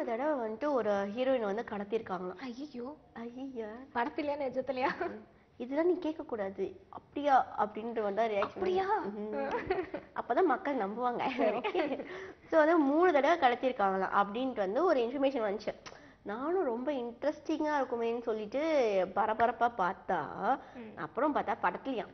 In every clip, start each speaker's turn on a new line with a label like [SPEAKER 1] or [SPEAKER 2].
[SPEAKER 1] தடவை வந்துட்டு ஒரு ஹீரோயின் வந்து கடத்திருக்காங்களாம்
[SPEAKER 2] ஐயோ
[SPEAKER 1] ஐயா
[SPEAKER 2] படத்துலயா நிஜத்துலயா
[SPEAKER 1] இதெல்லாம் நீ கேட்க கூடாது அப்படியா அப்படின்ட்டு வந்தா ரியாக்ஷன்
[SPEAKER 2] அப்படியா?
[SPEAKER 1] அப்பதான் மக்கள் நம்புவாங்க ஸோ வந்து மூணு தடவை கடத்திருக்காங்களாம் அப்படின்ட்டு வந்து ஒரு இன்ஃபர்மேஷன் வந்துச்சு நானும் ரொம்ப இன்ட்ரெஸ்டிங்கா இருக்குமேன்னு சொல்லிட்டு பரபரப்பா பார்த்தா அப்புறம் பார்த்தா படத்துலயா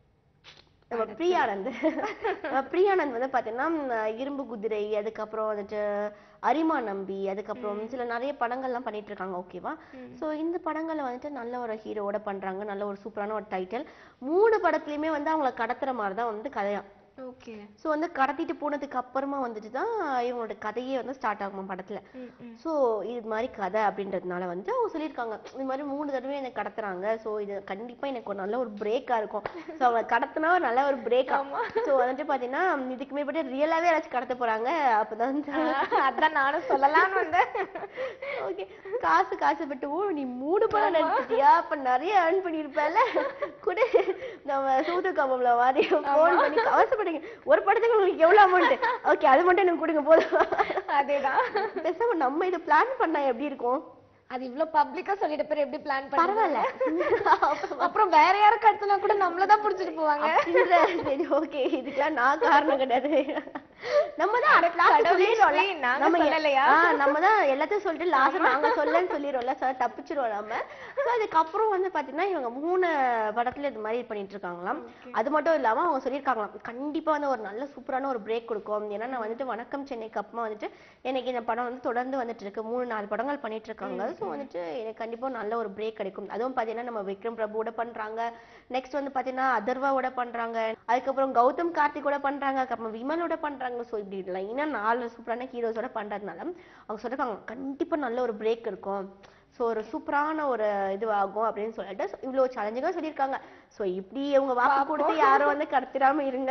[SPEAKER 1] நம்ம பிரியானந்த் நம்ம பிரியானந்த் வந்து பாத்தீங்கன்னா ம், இரும்பு குதிரை அதுக்கப்புறம் வந்துட்டு அரிமா நம்பி அதுக்கப்புறம் சில நிறைய படங்கள்லாம் பண்ணிட்டு இருக்காங்க ஓகேவா சோ இந்த படங்கள்ல வந்துட்டு நல்ல ஒரு ஹீரோவோட பண்றாங்க நல்ல ஒரு சூப்பரான ஒரு டைட்டில் மூணு படத்துலயுமே வந்து அவங்கள கடத்துற மாதிரி தான் வந்து கதையா
[SPEAKER 2] ஓகே
[SPEAKER 1] சோ வந்து கடத்திட்டு போனதுக்கு அப்புறமா வந்துட்டு தான் இவங்களோட கதையே வந்து ஸ்டார்ட் ஆகும் படத்துல சோ இது மாதிரி கதை அப்படின்றதுனால வந்து அவங்க சொல்லியிருக்காங்க இந்த மாதிரி மூணு தடவை எனக்கு கடத்துறாங்க சோ இது கண்டிப்பா எனக்கு ஒரு நல்ல ஒரு பிரேக்கா இருக்கும் சோ அவங்க கடத்தினா ஒரு நல்ல ஒரு பிரேக்கா சோ வந்துட்டு பாத்தீங்கன்னா இதுக்கு மேற்பட்டு ரியலாவே யாராச்சும் கடத்த போறாங்க அப்பதான் வந்து
[SPEAKER 2] அதான் நானும் சொல்லலாம்னு வந்தேன்
[SPEAKER 1] ஓகே காசு காசுப்பட்டு ஓ நீ மூணு படம் நடிச்சிட்டியா அப்ப நிறைய earn பண்ணிருப்பல கூட நம்ம சூது கபம்ல மாதிரி போன் பண்ணி அவசரப்படுங்க ஒரு படத்துக்கு உங்களுக்கு எவ்வளவு அமௌண்ட் ஓகே அது மட்டும் எனக்கு கொடுங்க போதும்
[SPEAKER 2] அதேதான்
[SPEAKER 1] பேசாம நம்ம இதை பிளான் பண்ணா எப்படி இருக்கும்
[SPEAKER 2] அது இவ்ளோ பப்ளிக்கா சொல்லிட்ட பேர் எப்படி பிளான் பண்ணி
[SPEAKER 1] பரவாயில்ல
[SPEAKER 2] அப்புறம் வேற யாரும் கடத்தினா கூட நம்மள தான் புடிச்சிட்டு போவாங்க
[SPEAKER 1] அப்படின்ற சரி ஓகே இதுக்கெல்லாம் நான் காரணம் கிடையாது நம்ம தான் அரை class
[SPEAKER 2] கடவுளே
[SPEAKER 1] சொல்லிடுறோம்ல.
[SPEAKER 2] ஸ்ரீ, நாங்க
[SPEAKER 1] நம்ம எ-
[SPEAKER 2] சொல்லலையா?
[SPEAKER 1] ஆ, நம்ம தான் எல்லாத்தையும் சொல்லிட்டு லாஸ்ட் நாங்க சொல்லன்னு சொல்லிடுறோம்ல சார் தப்பிச்சிருவோம் நம்ம So, அதுக்கப்புறம் வந்து பாத்தீங்கன்னா இவங்க மூணு படத்துல இது மாதிரி பண்ணிட்டு இருக்காங்களாம் அது மட்டும் இல்லாம அவங்க சொல்லியிருக்காங்களாம் கண்டிப்பா வந்து ஒரு நல்ல சூப்பரான ஒரு பிரேக் கொடுக்கும் ஏன்னா நான் வந்துட்டு வணக்கம் சென்னைக்கு அப்புறமா வந்துட்டு எனக்கு இந்த படம் வந்து தொடர்ந்து வந்துட்டு இருக்கு மூணு நாலு படங்கள் பண்ணிட்டு இருக்காங்க ஸோ வந்துட்டு எனக்கு கண்டிப்பா நல்ல ஒரு பிரேக் கிடைக்கும் அதுவும் பாத்தீங்கன்னா நம்ம விக்ரம் பிரபுவோட பண்றாங்க நெக்ஸ்ட் வந்து பாத்தீங்கன்னா அதர்வாவோட பண்றாங்க அதுக்கப்புறம் கௌதம் கார்த்திகோட பண்றாங்க அதுக்கப்புறம் விமலோட பண்றாங்க ஸோ இப்படி லைனா நாலு சூப்பரான ஹீரோஸோட பண்றதுனால அவங்க சொல்லிருக்காங்க கண்டிப்பா நல்ல ஒரு பிரேக் இருக்கும் ஸோ ஒரு சூப்பரான ஒரு இதுவாகும் அப்படின்னு சொல்லிட்டு so இவ்வளவு சேலஞ்சிங்கா சொல்லியிருக்காங்க ஸோ இப்படி அவங்க வாக்கு கொடுத்து யாரும் வந்து கடத்திடாம இருங்க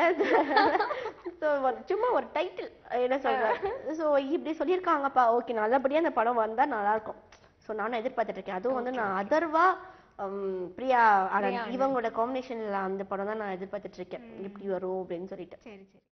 [SPEAKER 1] ஸோ சும்மா ஒரு டைட்டில் என்ன சொல்றேன் ஸோ இப்படி சொல்லியிருக்காங்கப்பா ஓகே நல்லபடியா அந்த படம் வந்தா நல்லா இருக்கும் ஸோ நானும் எதிர்பார்த்துட்டு இருக்கேன் அதுவும் வந்து நான் அதர்வா ஹம், பிரியா ஆனந்த் இவங்களோட காம்பினேஷன்ல அந்த படம் தான் நான் எதிர்பார்த்துட்டு இருக்கேன் எப்படி வரும் அப்படின்னு சொல்லிட்டு
[SPEAKER 2] சரி சரி